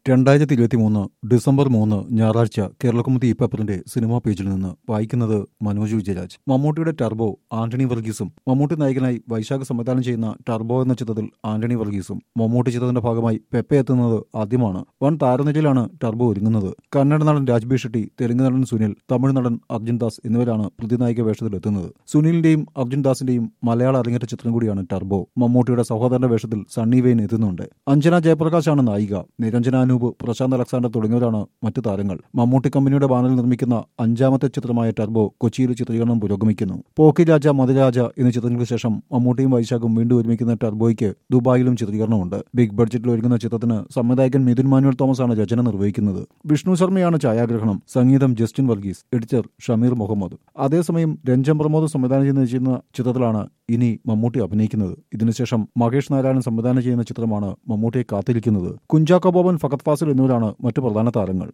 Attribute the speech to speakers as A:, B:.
A: രണ്ടായിരത്തി ഇരുപത്തി മൂന്ന് ഡിസംബർ മൂന്ന് ഞായറാഴ്ച കേരളക്കുമുത്തി ഈ പേപ്പറിന്റെ സിനിമാ പേജിൽ നിന്ന് വായിക്കുന്നത് മനോജ് വിജയരാജ് മമ്മൂട്ടിയുടെ ടർബോ ആന്റണി വർഗീസും മമ്മൂട്ടി നായകനായി വൈശാഖ് സംവിധാനം ചെയ്യുന്ന ടർബോ എന്ന ചിത്രത്തിൽ ആന്റണി വർഗീസും മമ്മൂട്ടി ചിത്രത്തിന്റെ ഭാഗമായി പെപ്പെ എത്തുന്നത് ആദ്യമാണ് വൻ താരനിരയിലാണ് ടർബോ ഒരുങ്ങുന്നത് കന്നഡ നടൻ രാജ്ബി ഷെട്ടി തെലുങ്ക് നടൻ സുനിൽ തമിഴ് നടൻ അർജുൻ ദാസ് എന്നിവരാണ് പ്രതിനായിക വേഷത്തിൽ എത്തുന്നത് സുനിലിന്റെയും അർജുൻ ദാസിന്റെയും മലയാള അരങ്ങേറ്റ ചിത്രം കൂടിയാണ് ടർബോ മമ്മൂട്ടിയുടെ സഹോദരന്റെ വേഷത്തിൽ സണ്ണി വെയിൻ എത്തുന്നുണ്ട് അഞ്ജന ജയപ്രകാശാണ് നായിക നിരഞ്ജന അനൂപ് പ്രശാന്ത് അലക്സാണ്ടർ തുടങ്ങിയവരാണ് മറ്റു താരങ്ങൾ മമ്മൂട്ടി കമ്പനിയുടെ ബാനറിൽ നിർമ്മിക്കുന്ന അഞ്ചാമത്തെ ചിത്രമായ ടർബോ കൊച്ചിയിൽ ചിത്രീകരണം പുരോഗമിക്കുന്നു പോക്കി രാജ മധുരാജ എന്നീ ചിത്രങ്ങൾക്ക് ശേഷം മമ്മൂട്ടിയും വൈശാഖും വീണ്ടും ഒരുമിക്കുന്ന ടർബോയ്ക്ക് ദുബായിലും ചിത്രീകരണമുണ്ട് ബിഗ് ബഡ്ജറ്റിൽ ഒരുങ്ങുന്ന ചിത്രത്തിന് സംവിധായകൻ മിഥുൻ മാനുവൽ തോമസ് ആണ് രചന നിർവഹിക്കുന്നത് വിഷ്ണു ശർമ്മയാണ് ഛായാഗ്രഹണം സംഗീതം ജസ്റ്റിൻ വർഗീസ് എഡിറ്റർ ഷമീർ മുഹമ്മദ് അതേസമയം രഞ്ജൻ പ്രമോദ് സംവിധാനം ചെയ്യുന്ന ചെയ്യുന്ന ചിത്രത്തിലാണ് ഇനി മമ്മൂട്ടി അഭിനയിക്കുന്നത് ഇതിനുശേഷം മഹേഷ് നാരായണൻ സംവിധാനം ചെയ്യുന്ന ചിത്രമാണ് മമ്മൂട്ടിയെ കാത്തിരിക്കുന്നത് കുഞ്ചാക്കോ ബോബൻ ഫഹദ് ഫാസിൽ എന്നിവരാണ് മറ്റു പ്രധാന താരങ്ങൾ